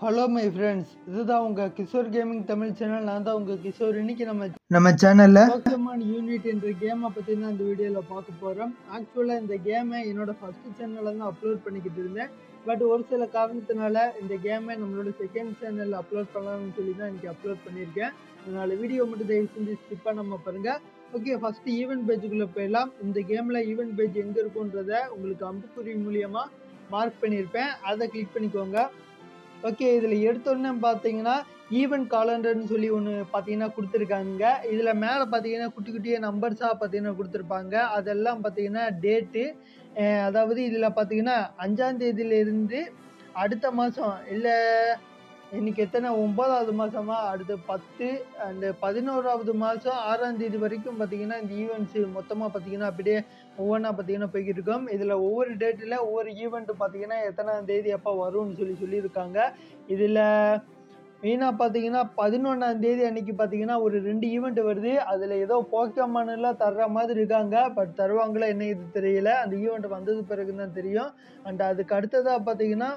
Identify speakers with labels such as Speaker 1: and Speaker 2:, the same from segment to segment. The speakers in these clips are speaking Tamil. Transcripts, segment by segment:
Speaker 1: ஹலோ மை ஃப்ரெண்ட்ஸ் இதுதான் உங்க கிஷோர் கேமிங் தமிழ் சேனல் நான் தான் உங்க கிஷோர் இன்னைக்கு நம்ம நம்ம சேனல்ல போக்கமான் யூனிட் என்ற கேமை பத்தி தான் இந்த வீடியோல பார்க்க போறோம் ஆக்சுவலா இந்த கேமை என்னோட ஃபர்ஸ்ட் சேனல்ல தான் அப்லோட் பண்ணிக்கிட்டு இருந்தேன் பட் ஒரு சில காரணத்தினால இந்த கேமை நம்மளோட செகண்ட் சேனல்ல அப்லோட் பண்ணலாம்னு சொல்லி தான் இன்னைக்கு அப்லோட் பண்ணியிருக்கேன் அதனால வீடியோ மட்டும் தயவு செஞ்சு ஸ்கிப் பண்ணாம பாருங்க ஓகே ஃபர்ஸ்ட் ஈவென்ட் பேஜுக்குள்ள போயிடலாம் இந்த கேம்ல ஈவென்ட் பேஜ் எங்க இருக்குன்றத உங்களுக்கு அம்புக்குறி மூலியமா மார்க் பண்ணியிருப்பேன் அதை கிளிக் பண்ணிக்கோங்க ஓகே இதில் எடுத்தோடனே பார்த்தீங்கன்னா ஈவெண்ட் காலண்டர்னு சொல்லி ஒன்று பார்த்தீங்கன்னா கொடுத்துருக்காங்க இதில் மேலே பார்த்தீங்கன்னா குட்டி குட்டிய நம்பர்ஸாக பார்த்தீங்கன்னா கொடுத்துருப்பாங்க அதெல்லாம் பார்த்தீங்கன்னா டேட்டு அதாவது இதில் பார்த்தீங்கன்னா அஞ்சாம் தேதியிலேருந்து அடுத்த மாதம் இல்லை இன்னைக்கு எத்தனை ஒன்பதாவது மாதமா அடுத்த பத்து அண்ட் பதினோராவது மாதம் ஆறாம் தேதி வரைக்கும் பார்த்தீங்கன்னா இந்த ஈவெண்ட்ஸ் மொத்தமாக பார்த்தீங்கன்னா அப்படியே ஒவ்வொன்றா பார்த்தீங்கன்னா போய்கிட்டு இருக்கோம் இதில் ஒவ்வொரு டேட்டில் ஒவ்வொரு ஈவெண்ட் பார்த்தீங்கன்னா எத்தனாம் தேதி எப்போ வரும்னு சொல்லி சொல்லியிருக்காங்க இதில் மெயினாக பார்த்தீங்கன்னா பதினொன்றாம் தேதி அன்னைக்கு பார்த்தீங்கன்னா ஒரு ரெண்டு ஈவெண்ட் வருது அதில் ஏதோ போக்கமானெல்லாம் தர்ற மாதிரி இருக்காங்க பட் தருவாங்களா என்ன இது தெரியல அந்த ஈவெண்ட் வந்தது பிறகு தான் தெரியும் அண்ட் அதுக்கு அடுத்ததாக பார்த்தீங்கன்னா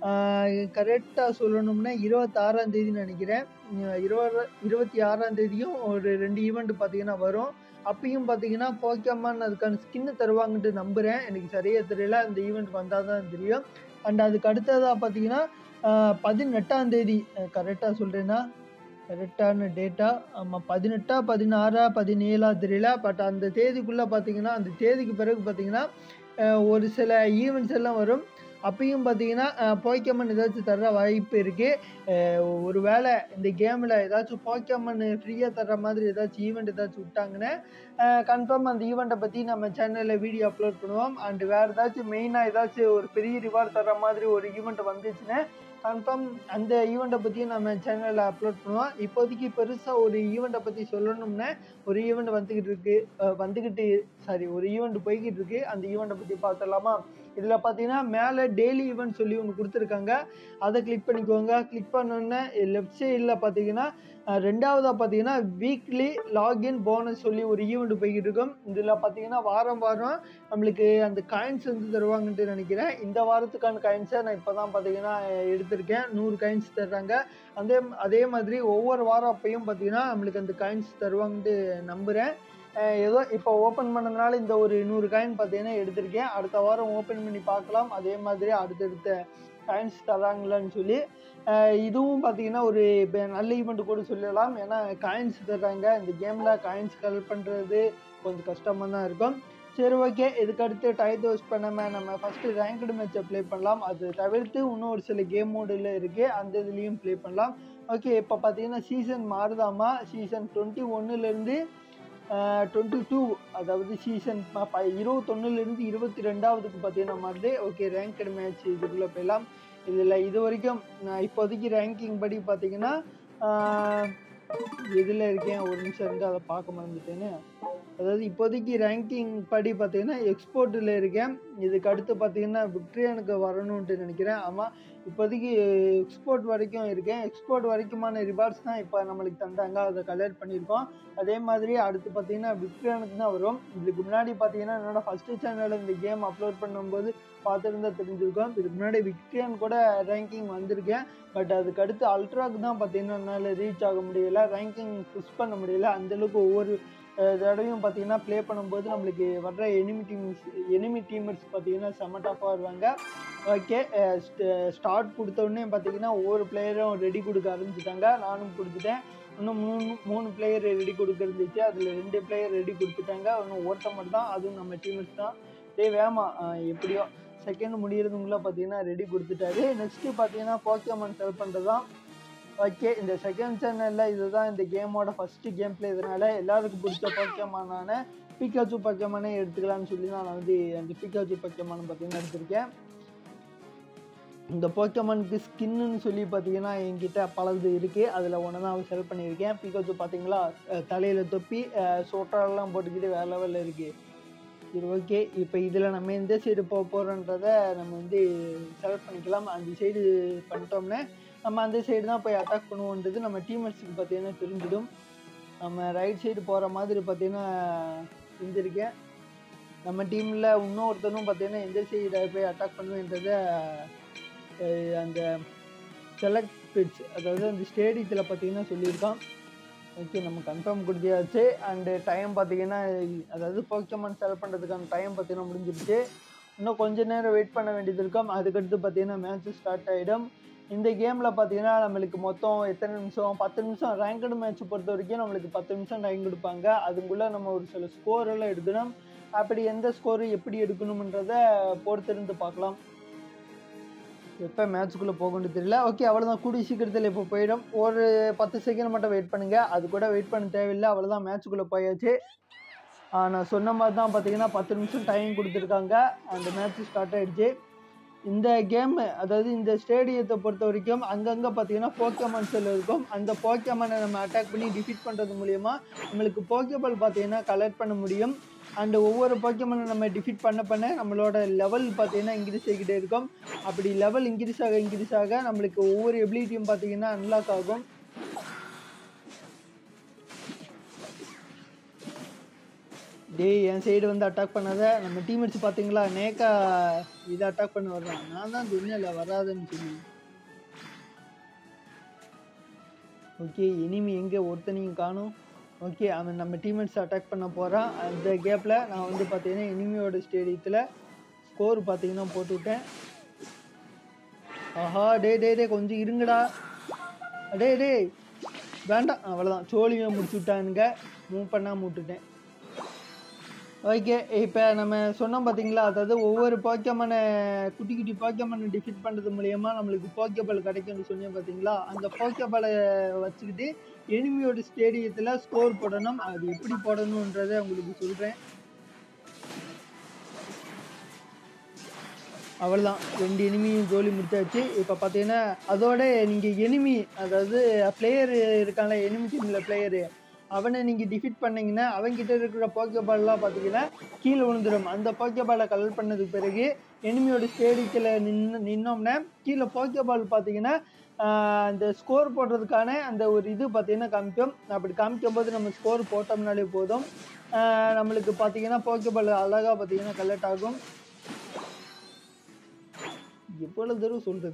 Speaker 1: கரெக்டாக சொல்லணும்னா இருபத்தாறாம் தேதி நினைக்கிறேன் இருபது இருபத்தி ஆறாம் தேதியும் ஒரு ரெண்டு ஈவெண்ட் பார்த்தீங்கன்னா வரும் அப்பயும் பார்த்தீங்கன்னா போக்கமான் அதுக்கான ஸ்கின்னு தருவாங்கன்ட்டு நம்புகிறேன் எனக்கு சரியாக தெரியல அந்த ஈவெண்ட் வந்தால் தான் தெரியும் அண்ட் அதுக்கு அடுத்ததாக பார்த்தீங்கன்னா பதினெட்டாம் தேதி கரெக்டாக சொல்கிறேன்னா கரெக்டான டேட்டா ஆமாம் பதினெட்டா பதினாறா பதினேழா தெரியல பட் அந்த தேதிக்குள்ளே பார்த்தீங்கன்னா அந்த தேதிக்கு பிறகு பார்த்தீங்கன்னா ஒரு சில ஈவெண்ட்ஸ் எல்லாம் வரும் அப்பயும் பார்த்தீங்கன்னா போய்க்கமன் ஏதாச்சும் தர்ற வாய்ப்பு இருக்குது ஒரு வேளை இந்த கேமில் ஏதாச்சும் போய்க்கமன் ஃப்ரீயாக தர்ற மாதிரி ஏதாச்சும் ஈவெண்ட் ஏதாச்சும் விட்டாங்கன்னா கன்ஃபார்ம் அந்த ஈவெண்ட்டை பற்றி நம்ம சேனலில் வீடியோ அப்லோட் பண்ணுவோம் அண்ட் வேறு ஏதாச்சும் மெயினாக ஏதாச்சும் ஒரு பெரிய ரிவார்ட் தர்ற மாதிரி ஒரு ஈவெண்ட் வந்துச்சுன்னா கன்ஃபார்ம் அந்த ஈவெண்ட்டை பற்றியும் நம்ம சேனலில் அப்லோட் பண்ணுவோம் இப்போதைக்கு பெருசாக ஒரு ஈவெண்ட்டை பற்றி சொல்லணும்னா ஒரு ஈவெண்ட் வந்துக்கிட்டு இருக்கு வந்துக்கிட்டு சாரி ஒரு ஈவெண்ட் போய்கிட்டு இருக்கு அந்த ஈவெண்ட்டை பற்றி பார்த்துடலாமா இதில் பார்த்தீங்கன்னா மேலே டெய்லி ஈவெண்ட் சொல்லி ஒன்று கொடுத்துருக்காங்க அதை கிளிக் பண்ணிக்கோங்க கிளிக் பண்ணோன்னே லெஃப்ட் சைடில் பார்த்தீங்கன்னா ரெண்டாவதாக பார்த்தீங்கன்னா வீக்லி லாகின் போனஸ் சொல்லி ஒரு ஈவெண்ட் போய்கிட்டு இருக்கும் இதில் பார்த்தீங்கன்னா வாரம் வாரம் நம்மளுக்கு அந்த காயின்ஸ் வந்து தருவாங்கன்ட்டு நினைக்கிறேன் இந்த வாரத்துக்கான காயின்ஸை நான் இப்போ தான் பார்த்தீங்கன்னா எடுத்திருக்கேன் நூறு காயின்ஸ் தர்றாங்க அதே அதே மாதிரி ஒவ்வொரு வாரம் அப்பையும் பார்த்தீங்கன்னா நம்மளுக்கு அந்த காயின்ஸ் தருவாங்கன்ட்டு நம்புகிறேன் ஏதோ இப்போ ஓப்பன் பண்ணதுனால இந்த ஒரு நூறு காயின் பார்த்தீங்கன்னா எடுத்திருக்கேன் அடுத்த வாரம் ஓப்பன் பண்ணி பார்க்கலாம் அதே மாதிரி அடுத்தடுத்த காயின்ஸ் தராங்களான்னு சொல்லி இதுவும் பார்த்தீங்கன்னா ஒரு நல்ல ஈவெண்ட் கூட சொல்லலாம் ஏன்னா காயின்ஸ் தர்றாங்க இந்த கேமில் காயின்ஸ் கலெக்ட் பண்ணுறது கொஞ்சம் கஷ்டமாக தான் இருக்கும் சரி ஓகே இதுக்கு அடுத்து டைத் வேஸ்ட் பண்ணாமல் நம்ம ஃபஸ்ட்டு ரேங்க்டு மேட்சை ப்ளே பண்ணலாம் அது தவிர்த்து இன்னும் ஒரு சில கேம் மோடில் இருக்குது அந்த இதுலேயும் ப்ளே பண்ணலாம் ஓகே இப்போ பார்த்தீங்கன்னா சீசன் மாறுதாமா சீசன் டுவெண்ட்டி ஒன்றுலேருந்து டுவெண்ட்டி டூ அதாவது சீசன் இருபத்தொன்னுலேருந்து இருபத்தி ரெண்டாவதுக்கு பார்த்தீங்கன்னா மாறுது ஓகே ரேங்க்டு மேட்ச் இதுக்குள்ளே போயிடலாம் இதில் இது வரைக்கும் நான் இப்போதைக்கு ரேங்கிங் படி பார்த்தீங்கன்னா எதில் இருக்கேன் ஒரு நிமிஷம் இருந்து அதை பார்க்க மறந்துட்டேன்னு அதாவது இப்போதைக்கு ரேங்கிங் படி பார்த்தீங்கன்னா எக்ஸ்போர்ட்டில் இருக்கேன் இதுக்கு அடுத்து பார்த்தீங்கன்னா விக்ட்ரியனுக்கு வரணுன்ட்டு நினைக்கிறேன் ஆமாம் இப்போதைக்கு எக்ஸ்போர்ட் வரைக்கும் இருக்கேன் எக்ஸ்போர்ட் வரைக்குமான ரிவார்ட்ஸ் தான் இப்போ நம்மளுக்கு தந்தாங்க அதை கலெக்ட் பண்ணியிருக்கோம் அதே மாதிரி அடுத்து பார்த்தீங்கன்னா விக்ட்ரியனுக்கு தான் வரும் இதுக்கு முன்னாடி பார்த்தீங்கன்னா என்னோட ஃபஸ்ட்டு சேனலில் இந்த கேம் அப்லோட் பண்ணும்போது பார்த்துருந்தா தெரிஞ்சிருக்கோம் இதுக்கு முன்னாடி விக்ட்ரியன் கூட ரேங்கிங் வந்திருக்கேன் பட் அதுக்கு அடுத்து அல்ட்ராக்கு தான் பார்த்தீங்கன்னா என்னால் ரீச் ஆக முடியல ரேங்கிங் புஷ் பண்ண முடியல அந்தளவுக்கு ஒவ்வொரு தடவையும் பார்த்தீங்கன்னா ப்ளே பண்ணும்போது நம்மளுக்கு வர்ற எனிமி டீம்ஸ் எனிமி டீமர்ஸ் பார்த்தீங்கன்னா செம்ம டஃப்பாக வருவாங்க ஓகே ஸ்டார்ட் கொடுத்த உடனே பார்த்தீங்கன்னா ஒவ்வொரு பிளேயரும் ரெடி கொடுக்க ஆரம்பிச்சிட்டாங்க நானும் கொடுத்துட்டேன் இன்னும் மூணு மூணு பிளேயர் ரெடி கொடுக்க இருந்துச்சு அதில் ரெண்டு பிளேயர் ரெடி கொடுத்துட்டாங்க இன்னும் ஓட்ட மட்டும் தான் அதுவும் நம்ம டீமர்ஸ் தான் டே வேமா எப்படியோ செகண்ட் முடியறதுக்குள்ளே பார்த்தீங்கன்னா ரெடி கொடுத்துட்டாரு நெக்ஸ்ட்டு பார்த்தீங்கன்னா போக்கியமன் செல் பண்ணுறது தான் ஓகே இந்த செகண்ட் சேனலில் இதுதான் இந்த கேமோட ஃபஸ்ட்டு கேம் பிளே இதனால் எல்லாருக்கும் பிடிச்ச போக்கியமானான பிகாச்சு பக்கமானே எடுத்துக்கலாம்னு சொல்லி தான் நான் வந்து அந்த பிகாச்சு பக்கமான பார்த்தீங்கன்னா எடுத்திருக்கேன் இந்த போக்கமானுக்கு ஸ்கின்னு சொல்லி பார்த்தீங்கன்னா என்கிட்ட பலது இருக்குது அதில் ஒன்று தான் செல் பண்ணியிருக்கேன் பிகாச்சு பார்த்தீங்களா தலையில் தொப்பி சோட்டாலெலாம் போட்டுக்கிட்டு வேறு லெவலில் இருக்குது சரி ஓகே இப்போ இதில் நம்ம எந்த சைடு போக போகிறோன்றத நம்ம வந்து செலக்ட் பண்ணிக்கலாம் அந்த சைடு பண்ணிட்டோம்னா நம்ம அந்த சைடு தான் போய் அட்டாக் பண்ணுவோன்றது நம்ம டீமர்ஸுக்கு பார்த்தீங்கன்னா தெரிஞ்சிடும் நம்ம ரைட் சைடு போகிற மாதிரி பார்த்தீங்கன்னா செஞ்சுருக்கேன் நம்ம டீமில் இன்னொருத்தனும் பார்த்தீங்கன்னா எந்த சைடை போய் அட்டாக் பண்ணுவேன்றதை அந்த செலக்ட் பிட்ச் அதாவது அந்த ஸ்டேடியத்தில் பார்த்தீங்கன்னா சொல்லியிருக்கான் ஓகே நம்ம கன்ஃபார்ம் கொடுத்தியாச்சு அண்டு டைம் பார்த்தீங்கன்னா அதாவது போக்கமான் செலக்ட் பண்ணுறதுக்கான டைம் பார்த்தீங்கன்னா முடிஞ்சிருச்சு இன்னும் கொஞ்ச நேரம் வெயிட் பண்ண வேண்டியது இருக்கும் அதுக்கடுத்து பார்த்தீங்கன்னா மேட்ச் ஸ்டார்ட் ஆகிடும் இந்த கேமில் பார்த்தீங்கன்னா நம்மளுக்கு மொத்தம் எத்தனை நிமிஷம் பத்து நிமிஷம் ரேங்கடு மேட்ச் பொறுத்த வரைக்கும் நம்மளுக்கு பத்து நிமிஷம் டைம் கொடுப்பாங்க அதுக்குள்ளே நம்ம ஒரு சில ஸ்கோர் எல்லாம் எடுக்கணும் அப்படி எந்த ஸ்கோரு எப்படி எடுக்கணுன்றத பொறுத்திருந்து பார்க்கலாம் எப்போ மேட்ச்சுக்குள்ளே போகணும்னு தெரியல ஓகே அவ்வளோதான் கூடிய சீக்கிரத்தில் இப்போ போயிடும் ஒரு பத்து செகண்ட் மட்டும் வெயிட் பண்ணுங்கள் அது கூட வெயிட் பண்ண தேவையில்லை அவ்வளோதான் மேட்ச்சுக்குள்ளே போயாச்சு ஆ, நான் சொன்ன மாதிரி தான் பார்த்தீங்கன்னா பத்து நிமிஷம் டைம் கொடுத்துருக்காங்க அந்த மேட்ச் ஸ்டார்ட் ஆயிடுச்சு இந்த கேம் அதாவது இந்த ஸ்டேடியத்தை பொறுத்த வரைக்கும் அங்கங்கே பார்த்தீங்கன்னா போக்கேமான் செல் இருக்கும் அந்த போக்கேமானை நம்ம அட்டாக் பண்ணி டிஃபீட் பண்ணுறது மூலியமா நம்மளுக்கு போக்கேபால் பார்த்தீங்கன்னா கலெக்ட் பண்ண முடியும் அண்ட் ஒவ்வொரு போக்கேமானை நம்ம டிஃபீட் பண்ண பண்ண நம்மளோட லெவல் பார்த்தீங்கன்னா இன்க்ரீஸ் ஆகிக்கிட்டே இருக்கும் அப்படி லெவல் இன்க்ரீஸ் ஆக இன்க்ரீஸ் ஆக நம்மளுக்கு ஒவ்வொரு எபிலிட்டியும் பார்த்தீங்கன்னா அன்லாக் ஆகும் டேய் என் சைடு வந்து அட்டாக் பண்ணாத நம்ம டீம்மேட்ஸ் பார்த்தீங்களா நேக்கா இதை அட்டாக் பண்ண வர்றான் நான் தான் துணியில் வராதுன்னு சொல்லி ஓகே இனிமே எங்கே ஒருத்தனையும் காணும் ஓகே அவன் நம்ம டீம்மேட்ஸ் அட்டாக் பண்ண போகிறான் அந்த கேப்பில் நான் வந்து பார்த்தீங்கன்னா இனிமையோட ஸ்டேடியத்தில் ஸ்கோர் பார்த்தீங்கன்னா போட்டுவிட்டேன் ஆஹா டே டே டே கொஞ்சம் இருங்கடா டே டேய் வேண்டாம் அவ்வளோதான் சோழியை முடிச்சு விட்டானுங்க மூவ் பண்ணாமல் விட்டுட்டேன் ஓகே இப்போ நம்ம சொன்னோம் பார்த்தீங்களா அதாவது ஒவ்வொரு போக்கமான குட்டி குட்டி போக்கமான டிஃபீட் பண்ணுறது மூலயமா நம்மளுக்கு போக்கபால் கிடைக்கும்னு சொன்னேன் பார்த்தீங்களா அந்த போக்கபாலை வச்சுக்கிட்டு எனிமியோட ஸ்டேடியத்தில் ஸ்கோர் போடணும் அது எப்படி போடணுன்றதை உங்களுக்கு சொல்கிறேன் அவ்வளோதான் ரெண்டு எனிமியும் கோலி முடிச்சாச்சு இப்போ பார்த்தீங்கன்னா அதோட நீங்கள் எனிமி அதாவது பிளேயர் இருக்கான்ல எனிமி டீமில் பிளேயரு அவனை நீங்கள் டிஃபீட் பண்ணீங்கன்னா அவன்கிட்ட இருக்கிற போக்கபால்லாம் பார்த்தீங்கன்னா கீழே விழுந்துடும் அந்த போக்கபாலை கலர் பண்ணதுக்கு பிறகு எனிமியோட ஸ்டேடியத்தில் நின்று நின்னோம்னா கீழே போக்கபால் பார்த்தீங்கன்னா ஆஹ், அந்த ஸ்கோர் போடுறதுக்கான அந்த ஒரு இது பார்த்தீங்கன்னா காமிக்கும் அப்படி காமிக்கும் போது நம்ம ஸ்கோர் போட்டோம்னாலே போதும் ஆஹ், நம்மளுக்கு பார்த்தீங்கன்னா போக்கபால் அழகாக பார்த்தீங்கன்னா கலெக்ட் ஆகும் எவ்வளவு தடவை சொல்றது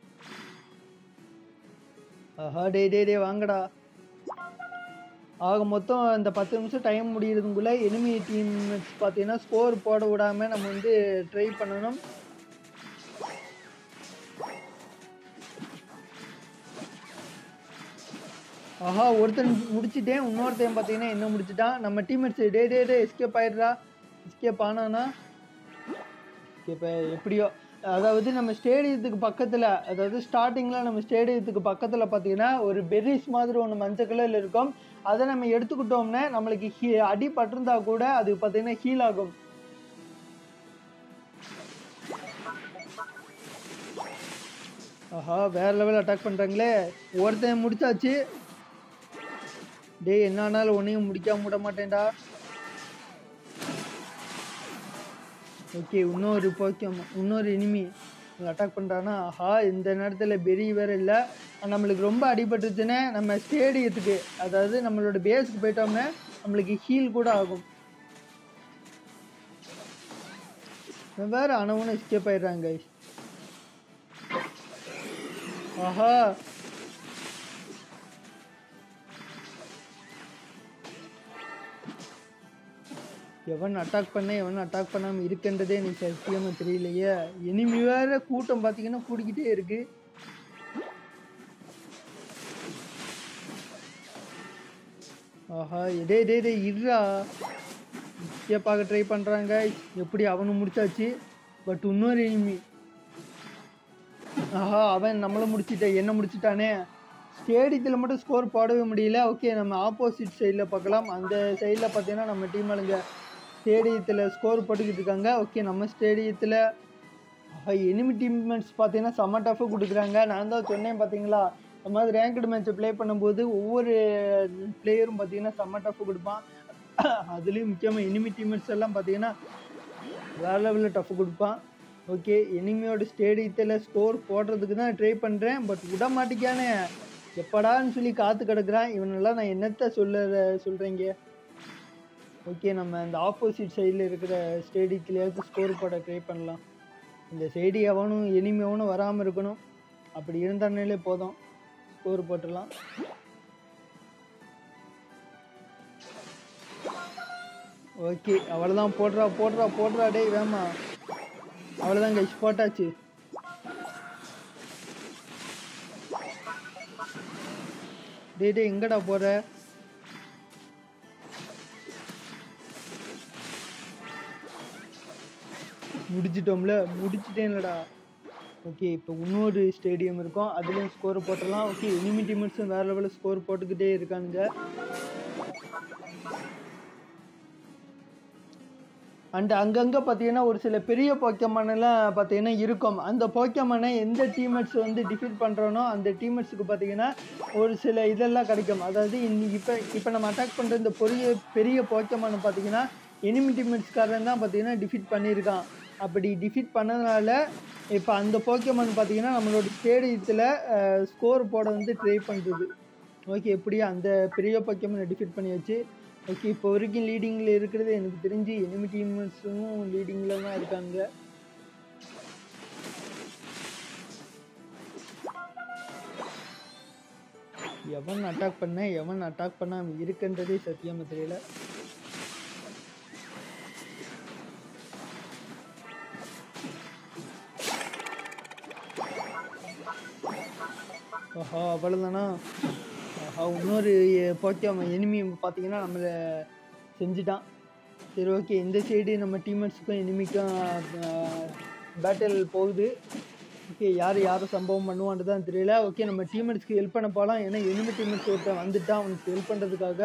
Speaker 1: ஆஹா டே டே டே வாங்கடா ஆக மொத்தம் இந்த பத்து நிமிஷம் டைம் முடியறதுக்குள்ள எனிமி டீம் பார்த்தீங்கன்னா ஸ்கோர் போட விடாம நம்ம வந்து ட்ரை பண்ணணும் ஆஹா ஒருத்தன் முடிச்சிட்டேன் இன்னொருத்தன் பார்த்தீங்கன்னா என்ன முடிச்சிட்டான் நம்ம டீம்மேட்ஸ் டே டே டே எஸ்கேப் ஆயிடுறா எஸ்கேப் ஆனானா இப்போ எப்படியோ அதாவது நம்ம ஸ்டேடியத்துக்கு பக்கத்தில் அதாவது ஸ்டார்டிங்கில் நம்ம ஸ்டேடியத்துக்கு பக்கத்தில் பார்த்தீங்கன்னா ஒரு பெர்ரிஸ் மாதிரி ஒன்று மஞ்சள் கலரில் இருக்கும் அதை நம்ம எடுத்துக்கிட்டோம்னா நம்மளுக்கு ஹீ அடி பட்டிருந்தா கூட அது பார்த்தீங்கன்னா ஹீல் ஆகும் ஆஹா வேற லெவல் அட்டாக் பண்ணுறாங்களே ஒருத்தன் முடிச்சாச்சு டேய் என்ன ஆனாலும் ஒன்றையும் முடிக்காம விட மாட்டேன்டா ஓகே இன்னொரு போக்கியம் இன்னொரு இனிமி அட்டாக் பண்ணுறான்னா ஆஹா இந்த நேரத்தில் பெரிய வேற இல்லை நம்மளுக்கு ரொம்ப அடிபட்டுச்சுன்னா நம்ம ஸ்டேடியத்துக்கு அதாவது நம்மளோட பேஸுக்கு போயிட்டோம்னா நம்மளுக்கு ஹீல் கூட ஆகும் இவன் வேற அனவனும் எஸ்கேப் ஆயிடுறாங்க guys. ஆஹா எவன் அட்டாக் பண்ண எவன் அட்டாக் பண்ணாமல் இருக்குன்றதே எனக்கு சத்தியமாக தெரியலையே இனிமே வேற கூட்டம் பார்த்தீங்கன்னா கூடிக்கிட்டே இருக்கு ஆஹா டே டே டே இருடா பார்க்க ட்ரை பண்ணுறாங்க எப்படி அவனும் முடிச்சாச்சு பட் இன்னொரு இனிமி ஆஹா அவன் நம்மளை முடிச்சிட்ட என்ன முடிச்சிட்டானே ஸ்டேடியத்தில் மட்டும் ஸ்கோர் போடவே முடியல ஓகே நம்ம ஆப்போசிட் சைடில் பார்க்கலாம் அந்த சைடில் பார்த்தீங்கன்னா நம்ம டீம் ஆளுங்க ஸ்டேடியத்தில் ஸ்கோர் போட்டுக்கிட்டு இருக்காங்க ஓகே நம்ம ஸ்டேடியத்தில் எனிமி டீம்மேட்ஸ் பார்த்தீங்கன்னா செம்ம டஃப்பாக கொடுக்குறாங்க நான் தான் சொன்னேன் பார்த்தீங்களா இந்த மாதிரி ரேங்க்டு மேட்ச்சை ப்ளே பண்ணும்போது ஒவ்வொரு பிளேயரும் பார்த்தீங்கன்னா செம்ம டஃப் கொடுப்பான் அதுலேயும் முக்கியமாக எனிமி டீம்மேட்ஸ் எல்லாம் பார்த்தீங்கன்னா வேற லெவலில் டஃப் கொடுப்பான் ஓகே எனிமியோட ஸ்டேடியத்தில் ஸ்கோர் போடுறதுக்கு தான் ட்ரை பண்ணுறேன் பட் விட மாட்டேங்கானே எப்படான்னு சொல்லி காத்து கிடக்குறான் இவனெல்லாம் நான் என்னத்த சொல்ல சொல்கிறீங்க ஓகே நம்ம அந்த ஆப்போசிட் சைடில் இருக்கிற ஸ்டேடியத்துலேயாவது ஸ்கோர் போட ட்ரை பண்ணலாம் இந்த சைடு எவனும் எனிமி எவனும் வராமல் இருக்கணும் அப்படி இருந்தானாலே போதும் ஸ்கோர் போட்டுடலாம் ஓகே அவ்வளோதான் போடுறா போடுறா போடுறா டேய் வேமா அவ்வளோதான் கைஸ் போட்டாச்சு டேய் டேய் எங்கடா போற முடிச்சிட்டோம்ல முடிச்சிட்டேன்லடா ஓகே இப்போ இன்னொரு ஸ்டேடியம் இருக்கும் அதுலேயும் ஸ்கோர் போட்டுடலாம் ஓகே எனிமி டீமர்ஸும் வேறு லெவலில் ஸ்கோர் போட்டுக்கிட்டே இருக்கானுங்க அண்ட் அங்கங்கே பார்த்தீங்கன்னா ஒரு சில பெரிய போக்கமானெல்லாம் பார்த்தீங்கன்னா இருக்கும் அந்த போக்கமானை எந்த டீமேட்ஸ் வந்து டிஃபீட் பண்ணுறோனோ அந்த டீமேட்ஸுக்கு பார்த்தீங்கன்னா ஒரு சில இதெல்லாம் கிடைக்கும் அதாவது இன்னைக்கு இப்போ இப்போ நம்ம அட்டாக் பண்ணுற இந்த பெரிய பெரிய போக்கமான பார்த்தீங்கன்னா எனிமி டீமேட்ஸ்காரன் தான் பார்த்தீங்கன்னா டிஃபீட் பண்ணியிருக்கான் அப்படி டிஃபீட் பண்ணதுனால இப்போ அந்த போக்கமான் பார்த்தீங்கன்னா நம்மளோட ஸ்டேடியத்தில் ஸ்கோர் போட வந்து ட்ரை பண்ணுறது ஓகே எப்படியா அந்த பெரிய போக்கமானை டிஃபீட் பண்ணியாச்சு ஓகே இப்போ வரைக்கும் லீடிங்கில் இருக்கிறது எனக்கு தெரிஞ்சு எனிமி டீமர்ஸும் லீடிங்கில் தான் இருக்காங்க எவன் அட்டாக் பண்ண எவன் அட்டாக் பண்ணாம இருக்குன்றதே சத்தியமா தெரியல ஆஹா அவ்வளோதானா ஆஹா இன்னொரு போக்கியம் எனிமி பார்த்தீங்கன்னா நம்மளை செஞ்சுட்டான் சரி ஓகே இந்த சைடு நம்ம டீம்மேட்ஸுக்கும் எனிமிக்கும் பேட்டில் போகுது ஓகே யார் யார் சம்பவம் பண்ணுவான்ட்டு தான் தெரியல ஓகே நம்ம டீம்மேட்ஸ்க்கு ஹெல்ப் பண்ண போகலாம் ஏன்னா எனிமி டீம்மேட்ஸ் ஒருத்தன் வந்துட்டான் அவனுக்கு ஹெல்ப் பண்ணுறதுக்காக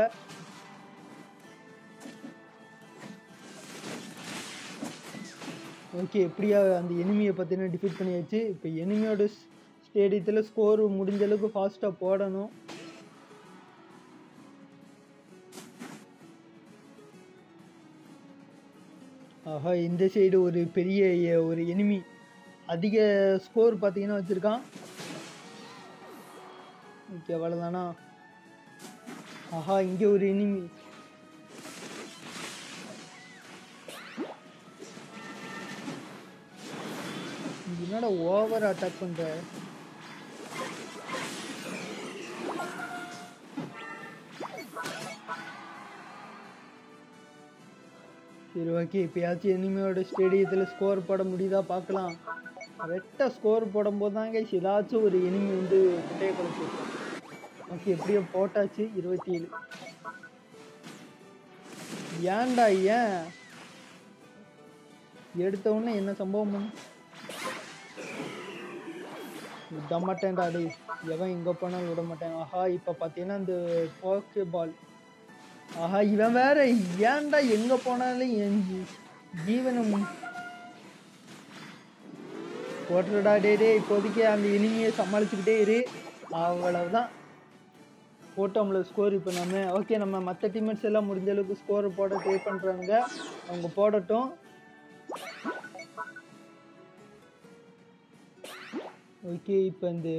Speaker 1: ஓகே எப்படியா அந்த எனிமியை பார்த்தீங்கன்னா டிஃபீட் பண்ணியாச்சு இப்போ எனிமியோட ஸ்டேடியத்தில் ஸ்கோர் முடிஞ்ச அளவுக்கு ஃபாஸ்ட்டாக போடணும் ஆஹா இந்த சைடு ஒரு பெரிய எ- ஒரு எனிமி அதிக ஸ்கோர் பார்த்தீங்கன்னா வச்சுருக்கான் ஓகே அவ்வளோதானா ஆஹா இங்கே ஒரு எனிமி என்னடா ஓவர் அட்டாக் பண்ற சரி ஓகே இப்போயாச்சும் எனிமையோட ஸ்டேடியத்தில் ஸ்கோர் போட முடியுதா பார்க்கலாம் கரெக்டாக ஸ்கோர் போடும்போது தாங்க ஏதாச்சும் ஒரு எனிமி வந்து குட்டையை குறைச்சி ஓகே எப்படியோ போட்டாச்சு இருபத்தி ஏழு ஏன்டா ஏன் எடுத்த உடனே என்ன சம்பவம் பண்ணு விட மாட்டேன்டா டேய் எவன் எங்கே போனாலும் விட மாட்டேன் ஆஹா இப்போ பார்த்தீங்கன்னா இந்த போக்கே பால் ஆஹா இவன் வேற ஏன்டா எங்கே போனாலும் என் ஜீ- ஜீவனம் போட்டுடா டே டே இப்போதைக்கு அந்த இனிமையை சமாளிச்சுக்கிட்டே இரு அவ்வளவுதான் போட்டோம்ல ஸ்கோர் இப்போ நம்ம ஓகே நம்ம மற்ற டீம்மேட்ஸ் எல்லாம் முடிஞ்ச அளவுக்கு ஸ்கோர் போட ட்ரை பண்ணுறாங்க அவங்க போடட்டும் ஓகே இப்போ இந்த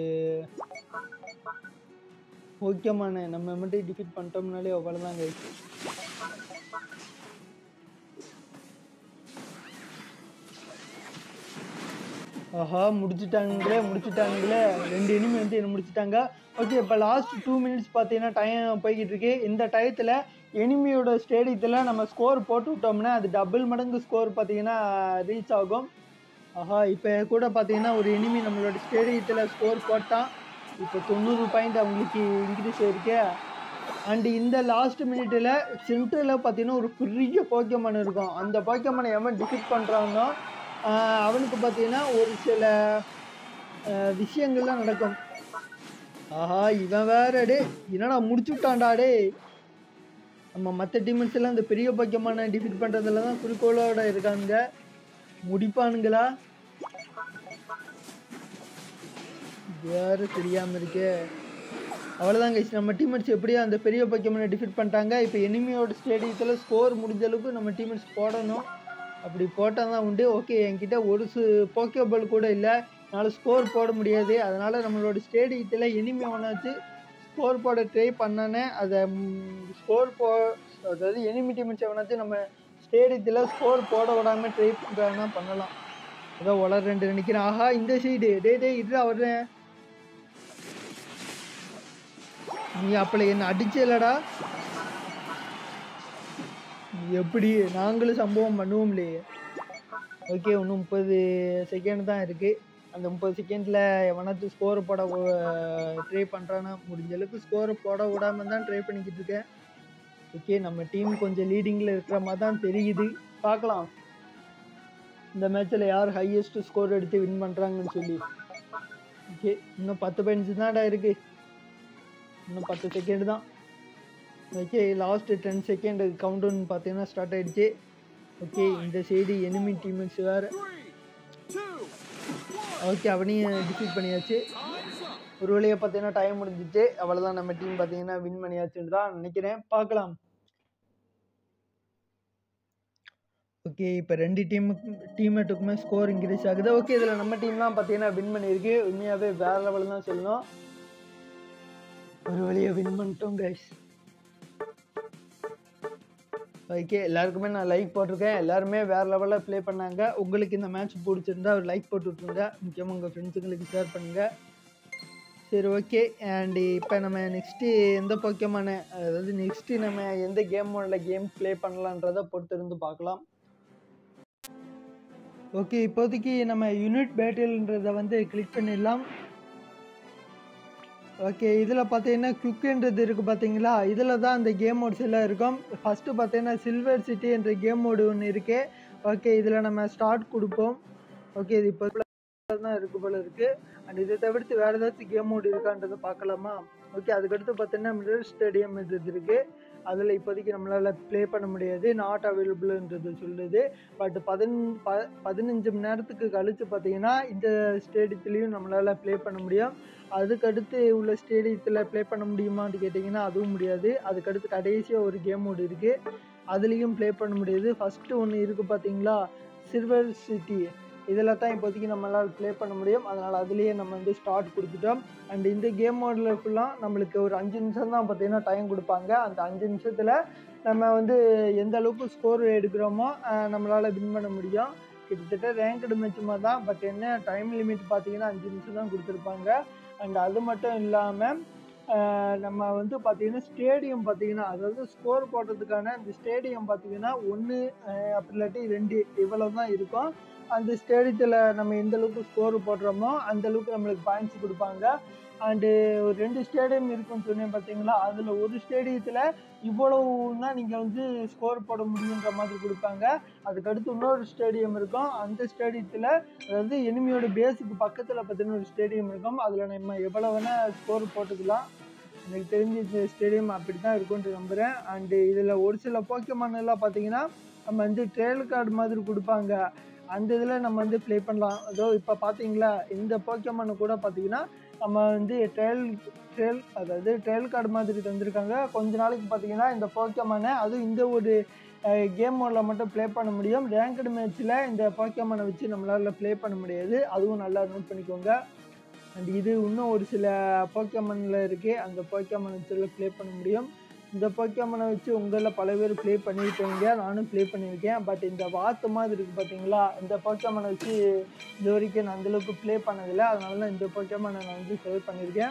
Speaker 1: ஓகேமான நம்ம மட்டும் டிஃபீட் பண்ணிட்டோம்னாலே அவ்வளோதாங்க ஆஹா முடிச்சுட்டாங்களே முடிச்சுட்டாங்களே ரெண்டு இனிமே வந்து என்ன முடிச்சுட்டாங்க ஓகே இப்போ லாஸ்ட் டூ மினிட்ஸ் பார்த்தீங்கன்னா டைம் போய்கிட்டு இருக்கு இந்த டயத்தில் எனிமியோட ஸ்டேடியத்தில் நம்ம ஸ்கோர் போட்டு விட்டோம்னா அது டபுள் மடங்கு ஸ்கோர் பார்த்தீங்கன்னா ரீச் ஆகும் ஆஹா இப்போ கூட பார்த்தீங்கன்னா ஒரு எனிமி நம்மளோட ஸ்டேடியத்தில் ஸ்கோர் போட்டான் இப்போ தொண்ணூறு பாயிண்ட் அவங்களுக்கு இன்க்ரீஸ் ஆயிருக்கு அண்டு இந்த லாஸ்ட் மினிட்டில் சென்டரில் பார்த்தீங்கன்னா ஒரு பெரிய போக்கியமான இருக்கும் அந்த போக்கியமான எவன் டிஃபிட் பண்ணுறானோ அவனுக்கு பார்த்தீங்கன்னா ஒரு சில ஆஹ், விஷயங்கள்லாம் நடக்கும் ஆஹா இவன் வேற டே என்னடா முடிச்சு விட்டான்டா டே நம்ம மற்ற டீம்ஸ் எல்லாம் இந்த பெரிய பக்கியமான டிஃபீட் பண்ணுறதுல தான் குறிக்கோளோட இருக்காங்க முடிப்பானுங்களா வேறு தெரியாம இருக்கே அவ்வளோதான் கைஸ் நம்ம டீம்மேட்ஸ் எப்படியோ அந்த பெரிய பக்கியமான டிஃபீட் பண்ணிட்டாங்க இப்போ எனிமியோட ஸ்டேடியத்தில் ஸ்கோர் முடிஞ்ச அளவுக்கு நம்ம டீம்மேட்ஸ் போடணும் அப்படி போட்டால் தான் உண்டு ஓகே என்கிட்ட ஒரு சு போக்கேபால் கூட இல்லை என்னால் ஸ்கோர் போட முடியாது அதனால் நம்மளோட ஸ்டேடியத்தில் எனிமி ஒன்றாச்சு ஸ்கோர் போட ட்ரை பண்ணனே அதை ஸ்கோர் போ அதாவது எனிமி டீம்ஸ் எவனாச்சும் நம்ம ஸ்டேடியத்தில் ஸ்கோர் போட விடாமல் ட்ரை பண்ணுறாங்கன்னா பண்ணலாம் ஏதோ உலர் ரெண்டு நினைக்கிறேன் ஆஹா இந்த சைடு டே டே இது வர்றேன் நீ அப்பல என்ன அடிச்சலடா எப்படி நாங்களும் சம்பவம் பண்ணுவோம் இல்லையே ஓகே இன்னும் முப்பது செகண்ட் தான் இருக்குது அந்த முப்பது செகண்டில் எவனாச்சும் ஸ்கோரை போட ட்ரை பண்ணுறான்னா முடிஞ்ச அளவுக்கு ஸ்கோரை போட விடாம தான் ட்ரை பண்ணிக்கிட்டு இருக்கேன் ஓகே நம்ம டீம் கொஞ்சம் லீடிங்கில் இருக்கிற மாதிரி தான் தெரியுது பார்க்கலாம் இந்த மேட்ச்சில் யார் ஹையஸ்ட் ஸ்கோர் எடுத்து வின் பண்ணுறாங்கன்னு சொல்லி ஓகே இன்னும் பத்து பாயிண்ட்ஸ் தான்டா இருக்கு இன்னும் பத்து செகண்ட் தான் okay last ten second count down பார்த்தீங்கன்னா ஸ்டார்ட் ஆயிடுச்சு ஓகே இந்த சைடு எனிமி டீம்ஸ் வேறு ஓகே அவனையும் டிஃபீட் பண்ணியாச்சு ஒரு வழியை பார்த்தீங்கன்னா டைம் முடிஞ்சிச்சு அவ்வளோதான் நம்ம டீம் பார்த்தீங்கன்னா வின் பண்ணியாச்சுன்னு தான் நினைக்கிறேன் பார்க்கலாம் ஓகே இப்போ ரெண்டு டீமுக்கு டீம்மேட்டுக்குமே ஸ்கோர் இன்க்ரீஸ் ஆகுது ஓகே இதில் நம்ம டீம் தான் பார்த்தீங்கன்னா வின் பண்ணியிருக்கு உண்மையாகவே வேற லெவல் தான் சொல்லணும் ஒரு வழியை வின் பண்ணிட்டோம் கைஸ் ஓகே எல்லாருக்குமே நான் லைக் போட்டிருக்கேன் எல்லாருமே வேற லெவலில் ப்ளே பண்ணாங்க உங்களுக்கு இந்த மேட்ச் பிடிச்சிருந்தா ஒரு லைக் போட்டு விட்ருங்க முக்கியமாக உங்கள் ஃப்ரெண்ட்ஸுங்களுக்கு ஷேர் பண்ணுங்கள் சரி ஓகே அண்ட் இப்போ நம்ம நெக்ஸ்ட்டு எந்த போக்கியமான அதாவது நெக்ஸ்ட்டு நம்ம எந்த கேம் மோடில் கேம் ப்ளே பண்ணலான்றதை பொறுத்து இருந்து பார்க்கலாம் ஓகே இப்போதைக்கு நம்ம யூனிட் பேட்டில்ன்றதை வந்து கிளிக் பண்ணிடலாம் ஓகே இதில் பார்த்தீங்கன்னா குக்குன்றது இருக்குது பார்த்தீங்களா இதில் தான் அந்த கேம் மோட்ஸ் எல்லாம் இருக்கும் ஃபஸ்ட்டு பார்த்தீங்கன்னா சில்வர் சிட்டி என்ற கேம் மோடு ஒன்று இருக்கு ஓகே இதில் நம்ம ஸ்டார்ட் கொடுப்போம் ஓகே இது இப்போ தான் இருக்கு போல இருக்கு அண்ட் இதை தவிர்த்து வேறு ஏதாச்சும் கேம் மோடு இருக்கான்றதை பார்க்கலாமா ஓகே அதுக்கடுத்து பார்த்தீங்கன்னா மிடில் ஸ்டேடியம் இது இருக்குது அதில் இப்போதைக்கு நம்மளால் ப்ளே பண்ண முடியாது நாட் அவைலபிள்ன்றது சொல்லுது பட் பதின ப பதினஞ்சு மணி நேரத்துக்கு கழித்து பார்த்தீங்கன்னா இந்த ஸ்டேடியத்துலேயும் நம்மளால் ப்ளே பண்ண முடியும் அதுக்கடுத்து உள்ள ஸ்டேடியத்தில் ப்ளே பண்ண முடியுமான்னு கேட்டிங்கன்னா அதுவும் முடியாது அதுக்கடுத்து கடைசியாக ஒரு கேம் மோடு இருக்குது அதுலேயும் ப்ளே பண்ண முடியாது ஃபஸ்ட்டு ஒன்று இருக்குது பார்த்தீங்களா சில்வர் சிட்டி இதில் தான் இப்போதைக்கு நம்மளால் ப்ளே பண்ண முடியும் அதனால் அதுலேயே நம்ம வந்து ஸ்டார்ட் கொடுத்துட்டோம் அண்ட் இந்த கேம் மோடில் ஃபுல்லாக நம்மளுக்கு ஒரு அஞ்சு நிமிஷம் தான் பார்த்தீங்கன்னா டைம் கொடுப்பாங்க அந்த அஞ்சு நிமிஷத்தில் நம்ம வந்து எந்த அளவுக்கு ஸ்கோர் எடுக்கிறோமோ நம்மளால் வின் பண்ண முடியும் கிட்டத்தட்ட ரேங்க்டு மேட்ச் மாதிரி தான் பட் என்ன டைம் லிமிட் பார்த்தீங்கன்னா அஞ்சு நிமிஷம் தான் கொடுத்துருப்பாங்க அண்ட் அது மட்டும் இல்லாமல் நம்ம வந்து பார்த்தீங்கன்னா ஸ்டேடியம் பார்த்தீங்கன்னா அதாவது ஸ்கோர் போடுறதுக்கான அந்த ஸ்டேடியம் பார்த்தீங்கன்னா ஒன்று அப்படி இல்லாட்டி ரெண்டு இவ்வளோ தான் இருக்கும் அந்த ஸ்டேடியத்தில் நம்ம எந்த அளவுக்கு ஸ்கோர் போடுறோமோ அந்த அளவுக்கு நம்மளுக்கு பாயிண்ட்ஸ் கொடுப்பாங்க அண்டு ஒரு ரெண்டு ஸ்டேடியம் இருக்குன்னு சொன்னேன் பார்த்தீங்களா அதில் ஒரு ஸ்டேடியத்தில் இவ்வளவு தான் நீங்கள் வந்து ஸ்கோர் போட முடியுன்ற மாதிரி கொடுப்பாங்க அதுக்கடுத்து இன்னொரு ஸ்டேடியம் இருக்கும் அந்த ஸ்டேடியத்தில் அதாவது எனிமியோட பேஸுக்கு பக்கத்தில் பார்த்தீங்கன்னா ஒரு ஸ்டேடியம் இருக்கும் அதில் நம்ம எவ்வளோ வேணால் ஸ்கோர் போட்டுக்கலாம் எனக்கு தெரிஞ்சு இந்த ஸ்டேடியம் அப்படி தான் இருக்கும்னு நம்புகிறேன் அண்டு இதில் ஒரு சில போக்கியமான எல்லாம் பார்த்தீங்கன்னா நம்ம வந்து ட்ரெயில் கார்டு மாதிரி கொடுப்பாங்க அந்த இதில் நம்ம வந்து ப்ளே பண்ணலாம் அதோ இப்போ பார்த்தீங்களா இந்த போக்கியமான கூட பார்த்தீங்கன்னா நம்ம வந்து ட்ரெயல் ட்ரெயல் அதாவது ட்ரெயல் கார்டு மாதிரி தந்திருக்காங்க கொஞ்ச நாளைக்கு பார்த்தீங்கன்னா இந்த போக்கியமான அதுவும் இந்த ஒரு கேம் மோடில் மட்டும் ப்ளே பண்ண முடியும் ரேங்கடு மேட்ச்சில் இந்த போக்கியமானை வச்சு நம்மளால் ப்ளே பண்ண முடியாது அதுவும் நல்லா நோட் பண்ணிக்கோங்க அண்ட் இது இன்னும் ஒரு சில போக்கியமனில் இருக்குது அந்த போக்கியமன் வச்சு ப்ளே பண்ண முடியும் இந்த போக்கியமனை வச்சு உங்களில் பல பேர் ப்ளே பண்ணியிருப்பீங்க நானும் ப்ளே பண்ணியிருக்கேன் பட் இந்த வாத்து மாதிரி இருக்குது பார்த்தீங்களா இந்த போக்கியமனை வச்சு இது வரைக்கும் நான் அந்தளவுக்கு ப்ளே பண்ணதில்லை அதனால தான் இந்த போக்கியமனை நான் வந்து சேவ் பண்ணியிருக்கேன்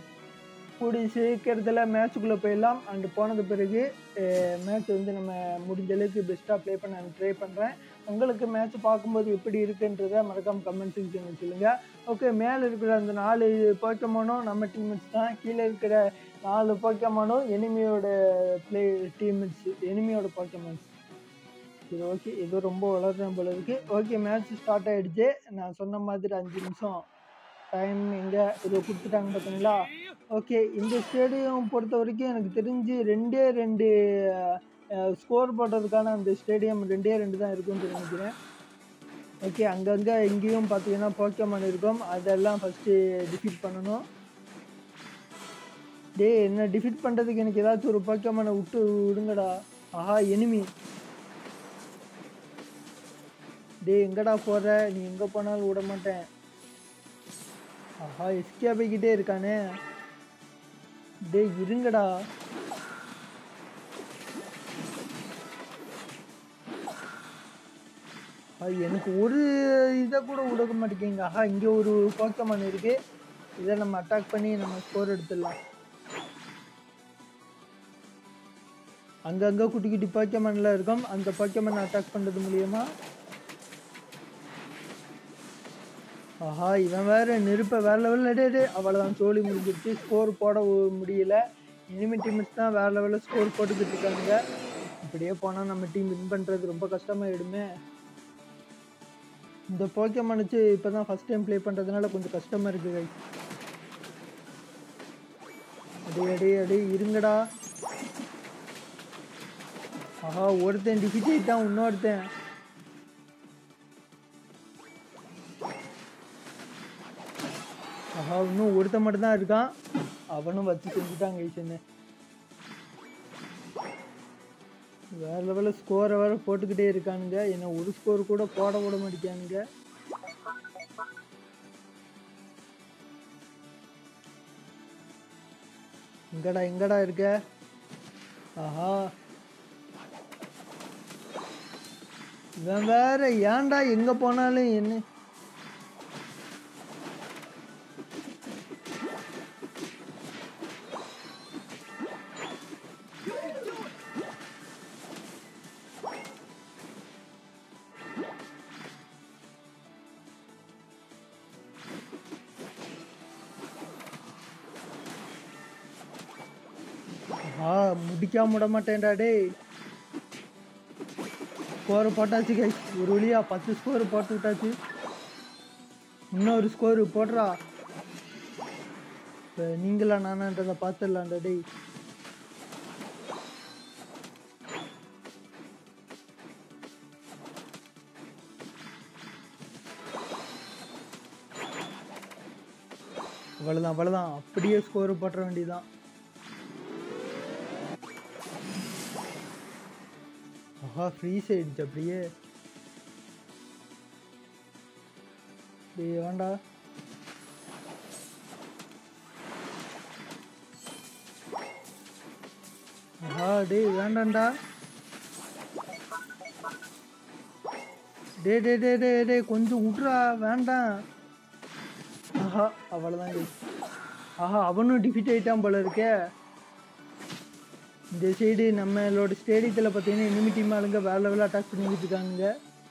Speaker 1: கூடி சீக்கிரத்தில் மேட்ச்சுக்குள்ளே போயிடலாம் அண்டு போனது பிறகு மேட்ச் வந்து நம்ம முடிஞ்ச அளவுக்கு பெஸ்ட்டாக ப்ளே பண்ண ட்ரை பண்ணுறேன் உங்களுக்கு மேட்ச் பார்க்கும்போது எப்படி இருக்குன்றதை மறக்காமல் கமெண்ட் செக்ஷனில் சொல்லுங்கள் ஓகே மேலே இருக்கிற அந்த நாலு போக்கமானும் நம்ம டீம்மேட்ஸ் தான் கீழே இருக்கிற நாலு போக்கமானும் எனிமியோட ப்ளே டீம்மேட்ஸ் எனிமியோட போக்கமான்ஸ் சரி ஓகே இது ரொம்ப வளர்றேன் போல இருக்குது ஓகே மேட்ச் ஸ்டார்ட் ஆகிடுச்சு நான் சொன்ன மாதிரி அஞ்சு நிமிஷம் டைம் எங்கே இது கொடுத்துட்டாங்க பார்த்தீங்களா ஓகே இந்த ஸ்டேடியம் பொறுத்த வரைக்கும் எனக்கு தெரிஞ்சு ரெண்டே ரெண்டு ஸ்கோர் போடுறதுக்கான அந்த ஸ்டேடியம் ரெண்டே ரெண்டு தான் இருக்குன்னு நினைக்கிறேன் ஓகே அங்கங்கே இங்கேயும் பார்த்தீங்கன்னா போக்கமான் இருக்கும் அதெல்லாம் ஃபஸ்ட்டு டிஃபீட் பண்ணணும் டே என்ன டிஃபீட் பண்ணுறதுக்கு எனக்கு ஏதாச்சும் ஒரு போக்கமானை விட்டு விடுங்கடா ஆஹா எனிமி டே எங்கடா போகிற நீ எங்கே போனாலும் விட மாட்டேன் ஆஹா எஸ்கே போய்கிட்டே இருக்கானே டே இருங்கடா எனக்கு ஒரு இதை கூட விடக்க மாட்டேங்க ஆஹா இங்கே ஒரு போக்கமான் இருக்கு இதை நம்ம அட்டாக் பண்ணி நம்ம ஸ்கோர் எடுத்துடலாம் அங்கங்கே குட்டி குட்டி பாக்கியமன்லாம் இருக்கும் அந்த பாக்கியமன் அட்டாக் பண்ணுறது மூலியமா ஆஹா இவன் வேற நெருப்பை வேற லெவலில் டே அவ்வளோதான் சோழி முடிஞ்சிருச்சு ஸ்கோர் போட ஒ- முடியல இனிமே டீம்ஸ் தான் வேற லெவலில் ஸ்கோர் போட்டுக்கிட்டு இருக்காங்க இப்படியே போனால் நம்ம டீம் வின் பண்ணுறது ரொம்ப கஷ்டமாயிடுமே இந்த போக்கேமான் வச்சு இப்போ தான் ஃபஸ்ட் டைம் ப்ளே பண்ணுறதுனால கொஞ்சம் கஷ்டமாக இருக்குது guys. அடே அடே அடே இருங்கடா ஆஹா ஒருத்தன் டிஃபிட் ஆயிட்டான் இன்னொருத்தன் ஆஹா இன்னும் ஒருத்தன் மட்டும் தான் இருக்கான் அவனும் வச்சு செஞ்சுட்டாங்க ஈசன்னு வேற லெவலில் ஸ்கோரை வேற போட்டுக்கிட்டே இருக்கானுங்க என்ன ஒரு ஸ்கோர் கூட போட விட மாட்டேங்கானுங்க எங்கடா எங்கடா இருக்க ஆஹா இவன் வேற ஏன்டா எங்க போனாலும் என்ன ஆ முடிக்காம விட மாட்டேன்டா டேய் ஸ்கோர் போட்டாச்சு கைஸ் ஒரு வழியா பத்து ஸ்கோர் போட்டு விட்டாச்சு இன்னொரு ஸ்கோர் போடுறா இப்போ நீங்களா நானான்றதை பார்த்துடலாம்டா டேய் அவ்வளோதான் அவ்வளோதான் அப்படியே ஸ்கோர் போட்டுற வேண்டியதுதான் ஆஹா ஃப்ரீஸ் ஆயிடுச்சு அப்படியே டேய் வேண்டா ஆஹா டேய் வேண்டாம்டா டே டே டே டே டே கொஞ்சம் விட்றா வேண்டாம் ஆஹா அவ்வளோதான் டேய் ஆஹா அவனும் டிஃபிட் ஆயிட்டான் போல இருக்கே இந்த சைடு நம்மளோட ஸ்டேடியத்தில் பார்த்தீங்கன்னா இனிமி டீம் ஆளுங்க வேற லெவலில் அட்டாக் பண்ணிக்கிட்டு இருக்காங்க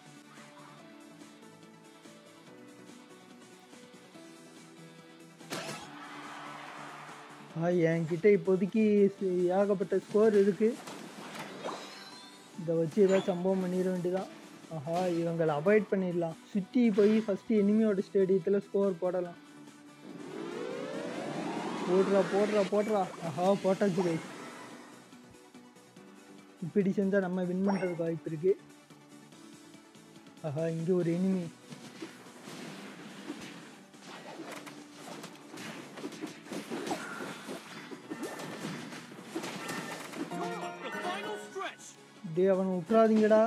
Speaker 1: ஆ என்கிட்ட இப்போதைக்கு சி- ஏகப்பட்ட ஸ்கோர் இருக்கு இதை வச்சு ஏதாவது சம்பவம் பண்ணிட வேண்டியதான் ஆஹா இவங்களை அவாய்ட் பண்ணிடலாம் சுற்றி போய் ஃபஸ்ட்டு எனிமியோட ஸ்டேடியத்தில் ஸ்கோர் போடலாம் போடுறா போடுறா போடுறா ஆஹா போட்டாச்சு guys. இப்படி செஞ்சால் நம்ம வின் பண்ணுறதுக்கு வாய்ப்பு இருக்கு ஆஹா இங்கே ஒரு எனிமி
Speaker 2: The final stretch.
Speaker 1: டே அவனை விட்றாதீங்கடா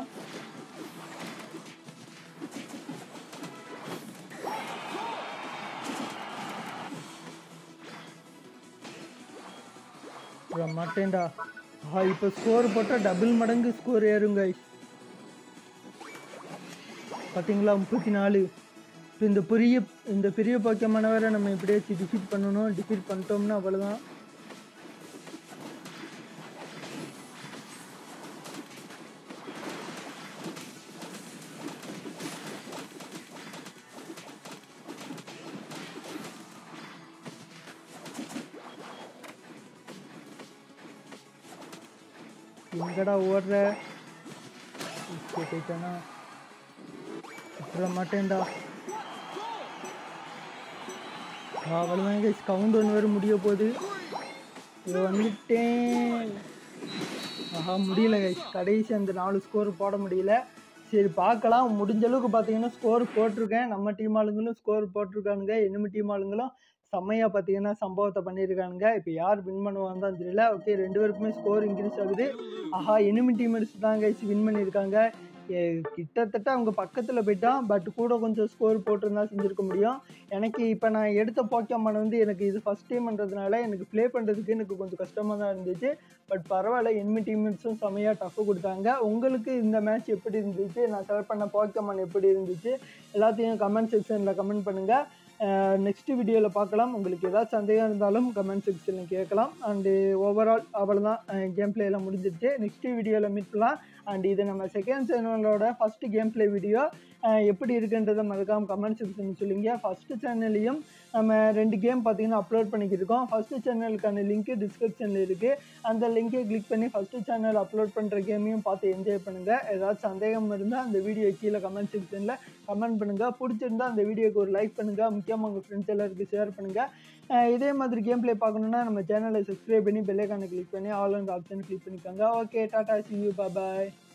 Speaker 1: விட மாட்டேன்டா ஆஹா இப்போ ஸ்கோர் போட்டால் டபுள் மடங்கு ஸ்கோர் ஏறுங்க பார்த்தீங்களா முப்பத்தி நாலு இப்போ இந்த பெரிய இந்த பெரிய போக்கியமானவரை நம்ம எப்படியாச்சும் டிஃபீட் பண்ணணும் டிஃபீட் பண்ணிட்டோம்னா அவ்வளோதான் எங்கடா ஓடுற ஓகே போயிட்டானா விட்டுற மாட்டேன்டா அவ்வளோதான் கைஸ் கவுண்ட் ஒன்று வேறு முடிய போகுது இது வந்துட்டேன் ஆஹா முடியல கைஸ் கடைசி அந்த நாலு ஸ்கோர் போட முடியல சரி பார்க்கலாம் முடிஞ்ச அளவுக்கு பார்த்தீங்கன்னா ஸ்கோர் போட்டிருக்கேன் நம்ம டீம் ஆளுங்களும் ஸ்கோர் போட்டிருக்கானுங்க என்னமி டீம் ஆளுங்களும் செம்மையாக பார்த்தீங்கன்னா சம்பவத்தை பண்ணியிருக்கானுங்க இப்போ யார் வின் பண்ணுவாங்க தான் தெரியல ஓகே ரெண்டு பேருக்குமே ஸ்கோர் இன்க்ரீஸ் ஆகுது ஆஹா எனிமி டீமர்ஸ் தான் கைஸ் வின் பண்ணியிருக்காங்க ஏ, கிட்டத்தட்ட அவங்க பக்கத்தில் போயிட்டான் பட் கூட கொஞ்சம் ஸ்கோர் போட்டிருந்தா செஞ்சுருக்க முடியும் எனக்கு இப்போ நான் எடுத்த போக்கியமான வந்து எனக்கு இது ஃபஸ்ட் டைம்ன்றதுனால எனக்கு ப்ளே பண்ணுறதுக்கு எனக்கு கொஞ்சம் கஷ்டமாக தான் இருந்துச்சு பட் பரவாயில்ல எனிமி டீம்மேட்ஸும் செமையாக டஃப் கொடுத்தாங்க உங்களுக்கு இந்த மேட்ச் எப்படி இருந்துச்சு நான் செலக்ட் பண்ண போக்கியமான் எப்படி இருந்துச்சு எல்லாத்தையும் கமெண்ட் செக்ஷனில் கமெண்ட் பண்ணுங்கள் நெக்ஸ்ட் வீடியோவில் பார்க்கலாம் உங்களுக்கு ஏதாவது சந்தேகம் இருந்தாலும் கமெண்ட் செக்ஷனில் கேட்கலாம் அண்டு ஓவரால் அவ்வளோதான் கேம் பிளே எல்லாம் முடிஞ்சிருச்சு நெக்ஸ்ட் வீடியோவில் மீட் பண்ணலாம் அண்ட் இது நம்ம செகண்ட் சேனலோட ஃபஸ்ட்டு கேம் பிளே வீடியோ எப்படி இருக்குன்றதை மறக்காம கமெண்ட் செக்ஷன் சொல்லுங்க ஃபஸ்ட்டு சேனல்லையும் நம்ம ரெண்டு கேம் பார்த்தீங்கன்னா அப்லோட் பண்ணிக்கிட்டு இருக்கோம் ஃபஸ்ட்டு சேனலுக்கான லிங்க்கு டிஸ்கிரிப்ஷனில் இருக்குது அந்த லிங்கை கிளிக் பண்ணி ஃபஸ்ட்டு சேனல் அப்லோட் பண்ணுற கேமையும் பார்த்து என்ஜாய் பண்ணுங்கள் ஏதாவது சந்தேகம் இருந்தால் அந்த வீடியோ கீழே கமெண்ட் செக்ஷனில் கமெண்ட் பண்ணுங்கள் பிடிச்சிருந்தா அந்த வீடியோக்கு ஒரு லைக் பண்ணுங்கள் முக்கியமாக உங்கள் ஃப்ரெண்ட்ஸ் எல்லாருக்கும் ஷேர் பண்ணுங்கள் இதே மாதிரி கேம் ப்ளே பார்க்கணுன்னா நம்ம சேனலை சப்ஸ்கிரைப் பண்ணி பெல்லைக்கான கிளிக் பண்ணி ஆல் அண்ட் ஆப்ஷன் கிளிக் பண்ணிக்கோங்க ஓகே டாடா சி யூ பாய்